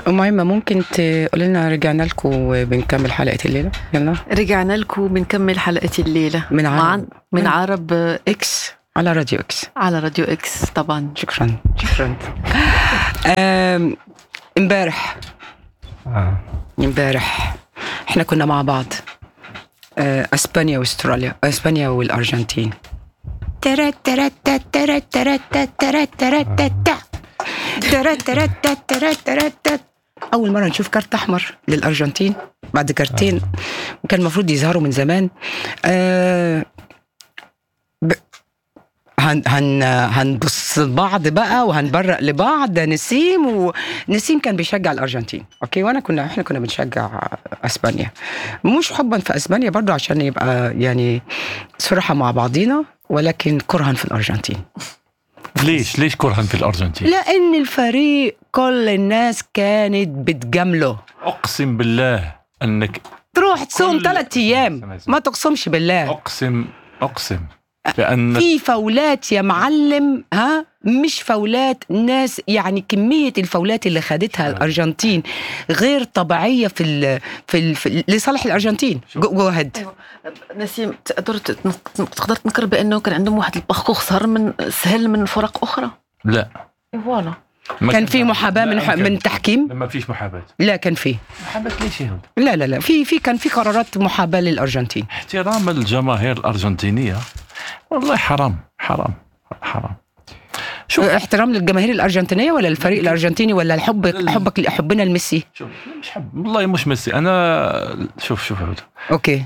ام عيمه ممكن تقول لنا رجعنا لكم وبنكمل حلقه الليله يلا رجعنا لكم بنكمل حلقة الليلة من مع عرب من عرب اكس على راديو اكس على راديو اكس طبعا شكرا شكرا آم، امبارح آه. امبارح احنا كنا مع بعض آه، اسبانيا واستراليا اسبانيا والارجنتين ترا ترا تا ترا ترا تا ترا ترا تا تا. ترا ترا تا ترا ترا تا. اول مره نشوف كارت احمر للارجنتين بعد كارتين كان المفروض يظهروا من زمان آه، ب- هن هن هنبص لبعض بقى وهنبرق لبعض ده نسيم ونسيم كان بيشجع الارجنتين اوكي وانا كنا احنا كنا بنشجع اسبانيا مش حبا في اسبانيا برضو عشان يبقى يعني صراحه مع بعضينا ولكن كرها في الارجنتين ليش ليش كرها في الارجنتين؟ لان الفريق كل الناس كانت بتجامله اقسم بالله انك تروح تصوم كل- ثلاث ايام ما تقسمش بالله اقسم اقسم بان في فاولات يا معلم ها مش فاولات ناس يعني كميه الفاولات اللي خدتها الارجنتين غير طبيعيه في ال في, ال في ال لصالح الارجنتين جو جو هيد نسيم تقدر تنق- تقدر تنكر بانه كان عندهم واحد الباركور سهر من سهل من فرق اخرى لا فوالا ما كان في محاباه من لا، من تحكيم ما فيش محاباه لا كان في محاباه ليش يا ولد؟ لا لا لا في في كان في قرارات محاباه للارجنتين احترام الجماهير الارجنتينيه والله حرام حرام حرام شوف احترام للجماهير الارجنتينيه ولا الفريق الارجنتيني ولا الحب حبك حبنا لميسي شوف مش حب والله مش ميسي انا شوف شوف يا ولد. اوكي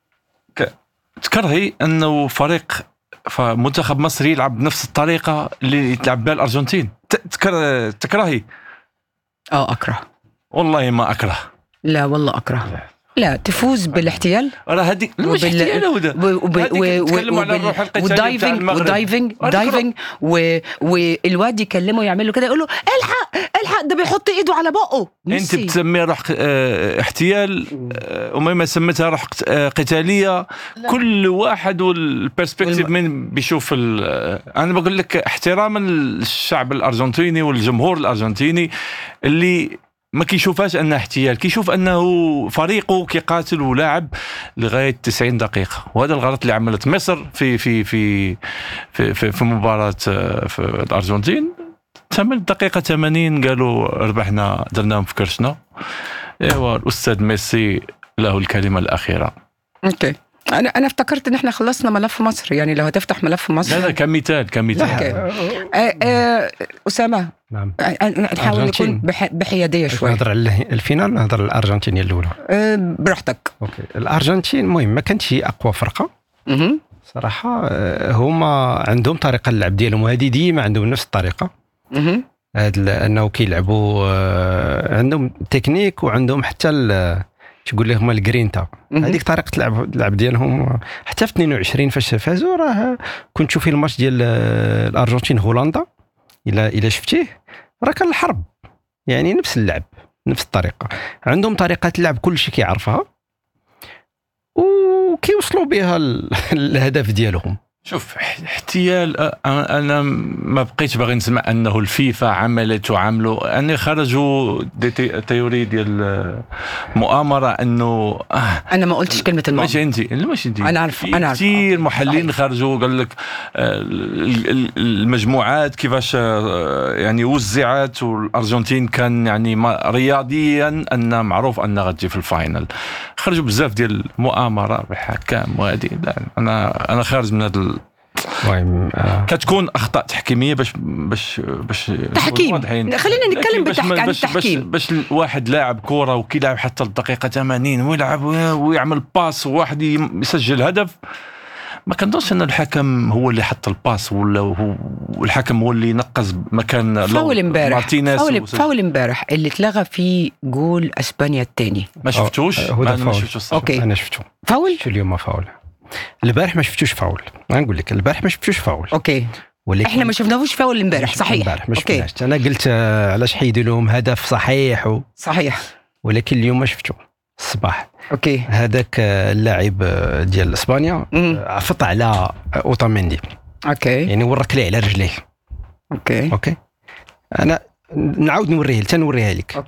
تكرهي انه فريق ف- منتخب مصر يلعب بنفس الطريقه اللي تلعب بها الارجنتين ت- تكره تكرهي اه اكره والله ما اكره لا والله اكره لا تفوز بالاحتيال راه هذيك مش وبال- احتيال يا ولد. و- وب- هذيك و- نتكلموا و- على الروح وبال- القتالية بتاع والدايفنج المغرب. والدايفنج هذيك دايفنج و- والواد يكلمه يعمل له كده يقول له الحق الحق ده بيحط ايده على بقه انت ميسي. بتسميها روح ق- آه، احتيال آه، اميمه سمتها روح قت- آه، قتاليه كل واحد والبرسبكتيف والم- من بيشوف ال- آه، انا بقول لك احتراما للشعب الارجنتيني والجمهور الارجنتيني اللي ما كيشوفهاش انها احتيال كيشوف انه فريقه كيقاتل ولاعب لغايه 90 دقيقه وهذا الغلط اللي عملت مصر في في في في في, في مباراه آه، في الارجنتين تم الدقيقة 80 قالوا ربحنا درناهم في كرشنا ايوا الاستاذ ميسي له الكلمة الأخيرة اوكي انا انا افتكرت ان احنا خلصنا ملف مصر يعني لو هتفتح ملف مصر لا لا كمثال كمثال اوكي آه، آه، اسامه نعم آه، آه، نحاول أرجنتين. نكون بح- بحياديه شوي نهضر على الفينال نهضر على الارجنتين هي الاولى آه، براحتك اوكي الارجنتين المهم ما كانتش هي اقوى فرقه مهم. صراحه آه، هما عندهم طريقه اللعب ديالهم وهذه ديما عندهم نفس الطريقه مهم. هاد ال- انه كيلعبوا آه، عندهم تكنيك وعندهم حتى ال- تقول لهم الجرينتا مهم. هذيك طريقه اللعب اللعب ديالهم حتى في 22 فاش فازوا راه كنت تشوفي الماتش ديال آه، الارجنتين هولندا الا الا شفتيه راه كان الحرب يعني نفس اللعب نفس الطريقه عندهم طريقه اللعب كل شيء كيعرفها وكيوصلوا بها ال- الهدف ديالهم شوف اح- احتيال أ- انا ما بقيتش باغي نسمع انه الفيفا عملت وعملوا اني خرجوا دي تي- تيوري ديال مؤامره انه آه انا ما قلتش كلمه الماضي ماشي انت لا ماشي انت أنا عارف- في أنا عارف. كثير محللين صحيح. خرجوا قال لك آه، ال- ال- المجموعات كيفاش آه، يعني وزعت والارجنتين كان يعني ما- رياضيا ان معروف انها غتجي في الفاينل خرجوا بزاف ديال المؤامره بالحكام وهذه لا انا انا خارج من هذا ال- المهم آه، كتكون اخطاء تحكيميه باش باش باش تحكيم. واضحين. خلينا نتكلم لكن باش بالتحك- ما- عن باش- التحكيم. باش, باش واحد لاعب كوره وكيلعب حتى الدقيقه 80 ويلعب ويعمل باس وواحد يم- يسجل هدف ما كنظنش ان الحكم هو اللي حط الباس ولا هو الحكم هو اللي نقص مكان لو- فاول امبارح مارتينيز فاول, وسجل. فاول امبارح اللي اتلغى فيه جول اسبانيا الثاني ما شفتوش آه، هو ما ده أنا ما فاول. شفتوش الصراحة. أوكي. انا شفتو فاول شفتو اليوم فاول البارح ما شفتوش فاول غنقول لك البارح ما شفتوش فاول اوكي ولكن احنا ما شفناهوش فاول امبارح صحيح البارح ما اوكي شفناش انا قلت آه، علاش حيدوا لهم هدف صحيح و... صحيح ولكن اليوم ما شفتو الصباح اوكي هذاك آه، اللاعب آه، ديال اسبانيا مم. آه، عفط على آه، اوتاميندي اوكي يعني ورك ليه على رجليه اوكي اوكي انا نعاود نوريه تنوريها لك اوكي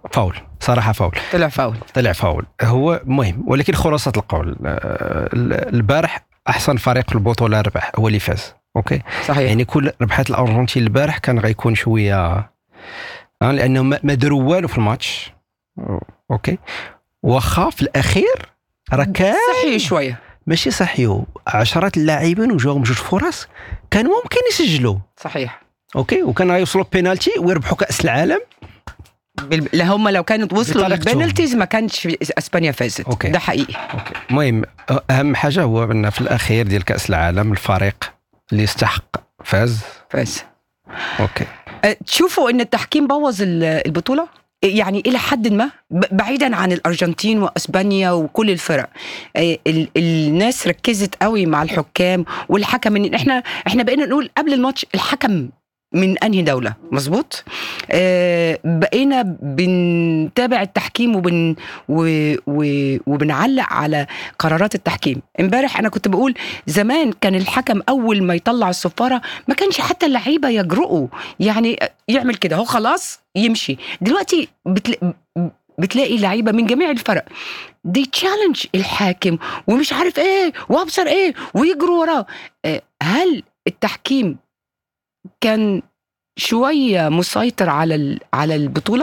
فاول صراحه فاول طلع فاول طلع فاول هو مهم ولكن خلاصه القول آه، ال- البارح احسن فريق في البطوله ربح هو اللي فاز اوكي صحيح يعني كل ربحات الارجنتين البارح كان غيكون شويه آه، لانه ما ما داروا والو في الماتش اوكي واخا في الاخير راه كان صحيح شويه ماشي صحيو عشرات اللاعبين وجاهم جوج فرص كان ممكن يسجلوا صحيح اوكي وكان غيوصلوا بينالتي ويربحوا كاس العالم بال... لا هم لو كانت وصلوا بطريقتهم. للبنالتيز ما كانش اسبانيا فازت أوكي. ده حقيقي اوكي المهم اهم حاجه هو ان في الاخير ديال كاس العالم الفريق اللي يستحق فاز فاز اوكي أه، تشوفوا ان التحكيم بوظ ال- البطوله يعني الى حد ما ب- بعيدا عن الارجنتين واسبانيا وكل الفرق أه، ال- الناس ركزت قوي مع الحكام والحكم ان احنا احنا بقينا نقول قبل الماتش الحكم من انهي دوله مظبوط آه بقينا بنتابع التحكيم وبن و و وبنعلق على قرارات التحكيم امبارح انا كنت بقول زمان كان الحكم اول ما يطلع الصفاره ما كانش حتى اللعيبه يجرؤوا يعني يعمل كده هو خلاص يمشي دلوقتي بتلا... بتلاقي لعيبه من جميع الفرق دي تشالنج الحاكم ومش عارف ايه وابصر ايه ويجروا وراه آه، هل التحكيم كان شويه مسيطر على ال- على البطوله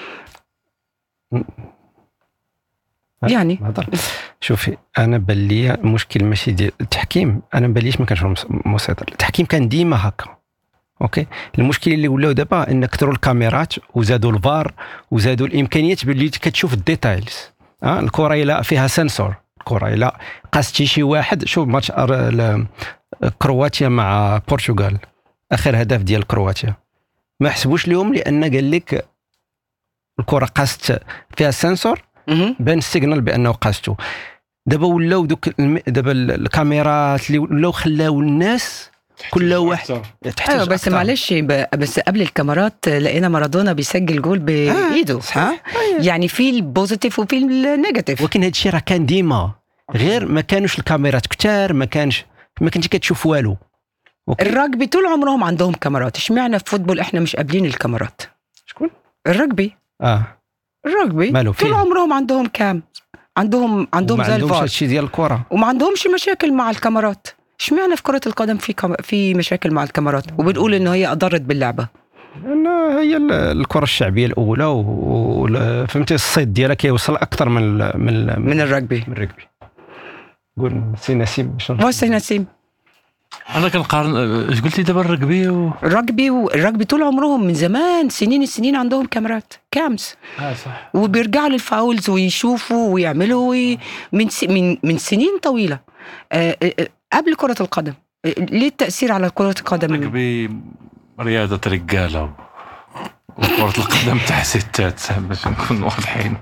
يعني هضر شوفي انا بان لي المشكل ماشي ديال التحكيم انا ما باليش ما كانش هو مس- مسيطر التحكيم كان ديما هكا اوكي المشكل اللي ولاو دابا ان كثروا الكاميرات وزادوا الفار وزادوا الامكانيات باللي كتشوف الديتايلز اه الكره الا فيها سنسور الكره الا قاستي شي واحد شوف ماتش أر- ال- كرواتيا مع البرتغال اخر هدف ديال كرواتيا ما حسبوش لهم لان قال لك الكره قاست فيها سنسور مهم. بان السيجنال بانه قاستو دابا ولاو دوك الم... دابا ال- الكاميرات اللي ولاو خلاو الناس كل واحد تحتاج ايوه بس أكتر. معلش ب- بس قبل الكاميرات لقينا مارادونا بيسجل جول بايده صحيح. ها يعني في البوزيتيف وفي النيجاتيف ولكن هذا الشيء راه كان ديما غير ما كانوش الكاميرات كتار ما كانش ما كنتي كتشوف والو اوكي الرجبي طول عمرهم عندهم كاميرات اشمعنى في فوتبول احنا مش قابلين الكاميرات شكون الرجبي اه الرجبي ماله طول فيه عمرهم عندهم كام عندهم عندهم ما زي عندهمش الفار هادشي ديال الكره وما عندهمش مشاكل مع الكاميرات اشمعنى في كرة القدم في كام... في مشاكل مع الكاميرات وبنقول ان هي اضرت باللعبة لان هي ال- الكره الشعبيه الاولى و- و- فهمتي الصيد ديالها كيوصل اكثر من ال- من ال- من الرجبي من الركبي قول سي نسيم شنو بص يا نسيم انا كنقارن اش قلتي دابا الركبي و... الرجبي والرجبي طول عمرهم من زمان سنين السنين عندهم كاميرات كامس اه صح وبيرجعوا للفاولز ويشوفوا ويعملوا وي... من س... من من سنين طويله آه، آه، آه، قبل كره القدم آه، ليه التاثير على كره القدم الركبي رياضه رجاله و- وكرة القدم تاع ستات باش نكون واضحين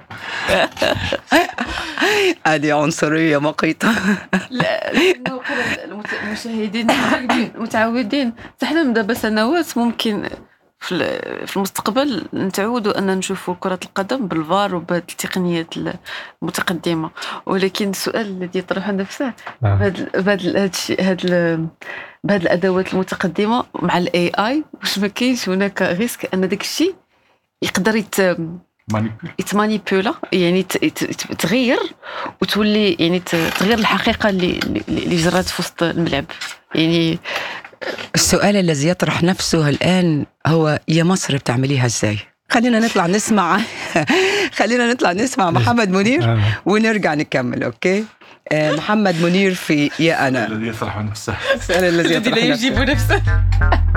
هذه عنصريه مقيته لا لانه كره المت- المشاهدين متعودين تحلم دابا سنوات ممكن في ال- في المستقبل نتعودوا ان نشوفوا كره القدم بالفار وبهذه التقنيات المتقدمه ولكن السؤال الذي يطرح نفسه آه. بهذا بهذا الشيء هذا بهذه الادوات المتقدمه مع الاي اي واش ما كاينش هناك ريسك ان داك الشيء يقدر يت يتمانيبولا يعني ت- ت- تغير وتولي يعني ت- تغير الحقيقه اللي اللي اللي جرات في وسط الملعب يعني السؤال الذي يطرح نفسه الآن هو يا مصر بتعمليها ازاي؟ خلينا نطلع نسمع خلينا نطلع نسمع محمد منير آه. ونرجع نكمل اوكي؟ آه، محمد منير في يا انا الذي يطرح نفسه السؤال الذي يطرح نفسه نفسه